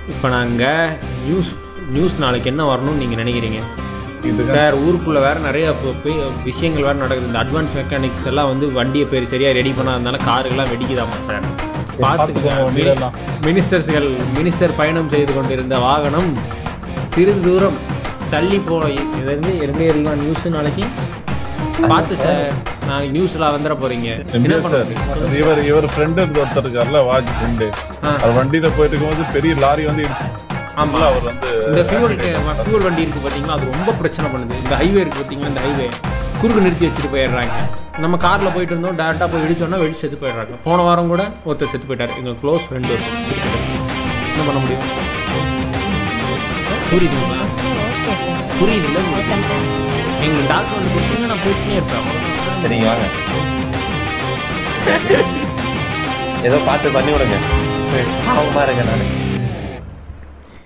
இப்போ நாங்கள் news news நாளைக்கு என்ன வரணும்னு நீங்கள் நினைக்கிறீங்க இதுக்கு சார் ஊருக்குள்ளே வேறு நிறைய இப்போ போய் விஷயங்கள் வேறு நடக்குது இந்த அட்வான்ஸ் மெக்கானிக்ஸ் எல்லாம் வந்து வண்டியை பேர் சரியாக ரெடி பண்ணாதனால காருகள்லாம் வெடிக்குதாமா சார் பார்த்துக்கோங்க வண்டியிலலாம். பார்த்துக்கோங்க மினிஸ்டர்ஸ்கள் மினிஸ்டர் பயணம் செய்து கொண்டிருந்த வாகனம் சிறிது தூரம் தள்ளி போ இது வந்து எங்கே இருக்கலாம் நியூஸ் நாளைக்கு பார்த்து சார் நாளைக்கு நியூஸ்லாம் வந்துட போகிறீங்க என்ன பண்ண முடியும்? இவர் இவர் ஃப்ரெண்டு ஒருத்தர் இருக்கார்ல வாஜ் ஃப்ரெண்டு ஆ. அவர் வண்டியில போயிட்டு இருக்கும்போது பெரிய லாரி வந்து இடிச்சு ஆமா. அவர் வந்து இந்த ஃபியூல் ஃபியூல் வண்டி இருக்குது பார்த்தீங்களா அது ரொம்ப பிரச்சனை பண்ணுது இந்த ஹைவே இருக்குது பார்த்தீங்களா இந்த ஹைவே குறுக்கு நிறுத்தி வச்சுட்டு போயிடுறாங்க நம்ம காரில் போயிட்டு இருந்தோம் டேரெக்டாக போய் இடிச்சோன்னா வெடிச்சு செத்து போயிடுறாங்க போன வாரம் கூட ஒருத்தர் செத்து போயிட்டார் எங்கள் க்ளோஸ் ஃப்ரெண்டு ஒருத்தர் செத்து போயிட்டாரு. என்ன பண்ண முடியும் புரியுதுங்களா புரியுதுல்ல எங்களுக்கு டாக்டர் வந்து கொடுத்தீங்கன்னா நான் போயிட்டுனே இருப்பேன் சரிங்க வாங்க ஏதோ பார்த்து பண்ணி விடுங்க சரி பாவமா இருக்கேன் நான்